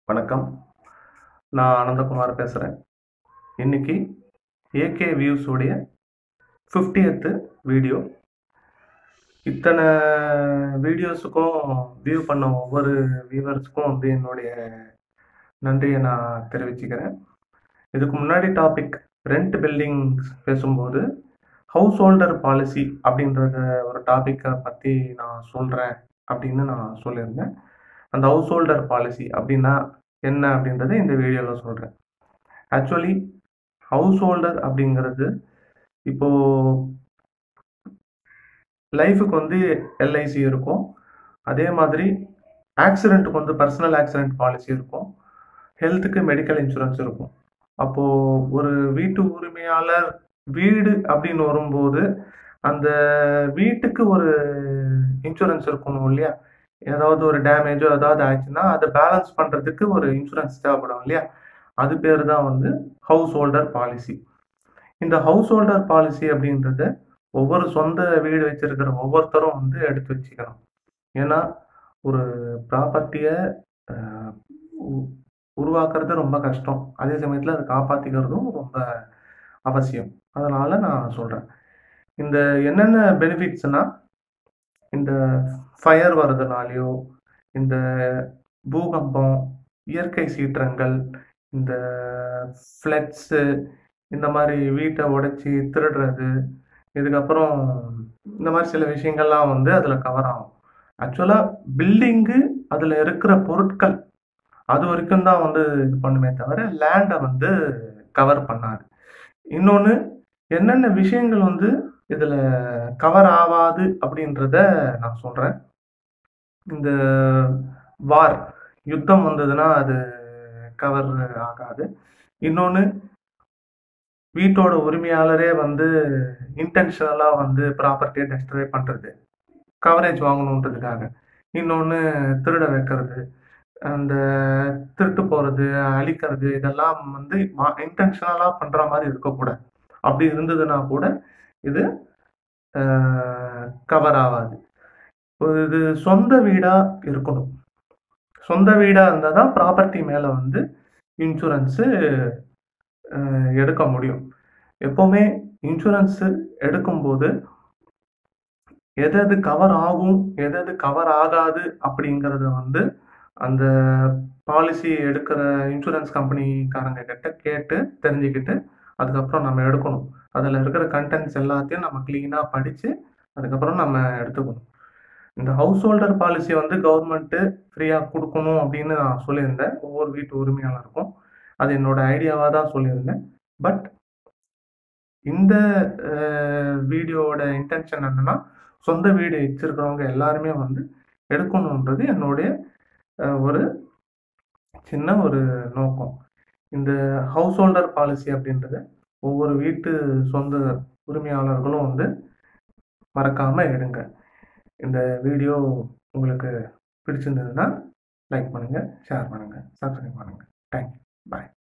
வணக்கம் நான் ஆனந்தகுமார் பேசுகிறேன் இன்னைக்கு ஏகே வியூஸுடைய ஃபிஃப்டியத்து வீடியோ இத்தனை வீடியோஸுக்கும் வியூ பண்ண ஒவ்வொரு வியூவர்ஸுக்கும் வந்து என்னுடைய நன்றியை நான் தெரிவிச்சுக்கிறேன் இதுக்கு முன்னாடி டாபிக் ரெண்ட் பில்டிங்ஸ் பேசும்போது ஹவுஸ் ஹோல்டர் பாலிசி அப்படின்றத ஒரு டாப்பிக்கை பற்றி நான் சொல்கிறேன் அப்படின்னு நான் சொல்லியிருந்தேன் அந்த ஹவுஸ் ஹோல்டர் பாலிசி அப்படின்னா என்ன அப்படின்றத இந்த வீடியோவில் சொல்கிறேன் ஆக்சுவலி ஹவுஸ் ஹோல்டர் அப்படிங்கிறது இப்போது லைஃபுக்கு வந்து எல்ஐசி இருக்கும் அதே மாதிரி ஆக்சிடெண்ட்டுக்கு வந்து பர்சனல் ஆக்சிடெண்ட் பாலிசி இருக்கும் ஹெல்த்துக்கு மெடிக்கல் இன்சூரன்ஸ் இருக்கும் அப்போது ஒரு வீட்டு உரிமையாளர் வீடு அப்படின்னு வரும்போது அந்த வீட்டுக்கு ஒரு இன்சூரன்ஸ் இருக்கணும் இல்லையா ஏதாவது ஒரு டேமேஜோ ஏதாவது ஆச்சுன்னா அதை பேலன்ஸ் பண்ணுறதுக்கு ஒரு இன்சூரன்ஸ் தேவைப்படும் இல்லையா அது பேர் தான் வந்து ஹவுஸ் ஹோல்டர் பாலிசி இந்த ஹவுஸ் ஹோல்டர் பாலிசி அப்படின்றத ஒவ்வொரு சொந்த வீடு வச்சிருக்கிற ஒவ்வொருத்தரும் வந்து எடுத்து வச்சுக்கணும் ஏன்னா ஒரு ப்ராப்பர்ட்டியை உருவாக்குறது ரொம்ப கஷ்டம் அதே சமயத்தில் அதை காப்பாற்றிக்கிறதும் ரொம்ப அவசியம் அதனால் நான் சொல்கிறேன் இந்த என்னென்ன பெனிஃபிட்ஸ்னால் இந்த ஃபயர் வர்றதுனாலையோ இந்த பூகம்பம் இயற்கை சீற்றங்கள் இந்த ஃப்ளட்ஸு இந்த மாதிரி வீட்டை உடைச்சி திருடுறது இதுக்கப்புறம் இந்த மாதிரி சில விஷயங்கள்லாம் வந்து அதில் கவர் ஆகும் ஆக்சுவலாக பில்டிங்கு அதில் இருக்கிற பொருட்கள் அது வரைக்கும் தான் வந்து இது பண்ணுமே தவிர லேண்டை வந்து கவர் பண்ணாது இன்னொன்று என்னென்ன விஷயங்கள் வந்து இதில் கவர் ஆகாது அப்படின்றத நான் சொல்கிறேன் இந்த வார் யுத்தம் வந்ததுன்னா அது கவர் ஆகாது இன்னொன்று வீட்டோட உரிமையாளரே வந்து இன்டென்ஷனலாக வந்து ப்ராப்பர்ட்டியை டெஸ்ட்ராய் பண்ணுறது கவரேஜ் வாங்கணுன்றதுக்காக இன்னொன்று திருட வைக்கிறது அந்த திருட்டு போகிறது அழிக்கிறது இதெல்லாம் வந்து இன்டென்ஷனலாக பண்ணுற மாதிரி இருக்கக்கூடாது அப்படி இருந்ததுன்னா கூட இது கவர் ஆகாது இது சொந்த வீடாக இருக்கணும் சொந்த வீடாக இருந்தால் தான் ப்ராப்பர்ட்டி மேலே வந்து இன்சூரன்ஸு எடுக்க முடியும் எப்போவுமே இன்சூரன்ஸு எடுக்கும்போது எது எது கவர் ஆகும் எது எது கவர் ஆகாது அப்படிங்கிறத வந்து அந்த பாலிசி எடுக்கிற இன்சூரன்ஸ் கம்பெனிக்காரங்க கிட்ட கேட்டு தெரிஞ்சுக்கிட்டு அதுக்கப்புறம் நம்ம எடுக்கணும் அதில் இருக்கிற கண்டென்ட்ஸ் எல்லாத்தையும் நம்ம க்ளீனாக படித்து அதுக்கப்புறம் நம்ம எடுத்துக்கணும் இந்த ஹவுஸ் ஹோல்டர் பாலிசி வந்து கவர்மெண்ட்டு ஃப்ரீயாக கொடுக்கணும் அப்படின்னு நான் சொல்லியிருந்தேன் ஒவ்வொரு வீட்டு உரிமையாளருக்கும் அது என்னோட ஐடியாவாக தான் சொல்லியிருந்தேன் பட் இந்த வீடியோவோட இன்டென்ஷன் என்னென்னா சொந்த வீடு வச்சிருக்கிறவங்க எல்லாருமே வந்து எடுக்கணுன்றது என்னுடைய ஒரு சின்ன ஒரு நோக்கம் இந்த ஹவுஸ் ஹோல்டர் பாலிசி அப்படின்றத ஒவ்வொரு வீட்டு சொந்த உரிமையாளர்களும் வந்து மறக்காமல் எடுங்க இந்த வீடியோ உங்களுக்கு பிடிச்சிருந்ததுன்னா லைக் பண்ணுங்கள் ஷேர் பண்ணுங்கள் சப்ஸ்கிரைப் பண்ணுங்கள் தேங்க்யூ பாய்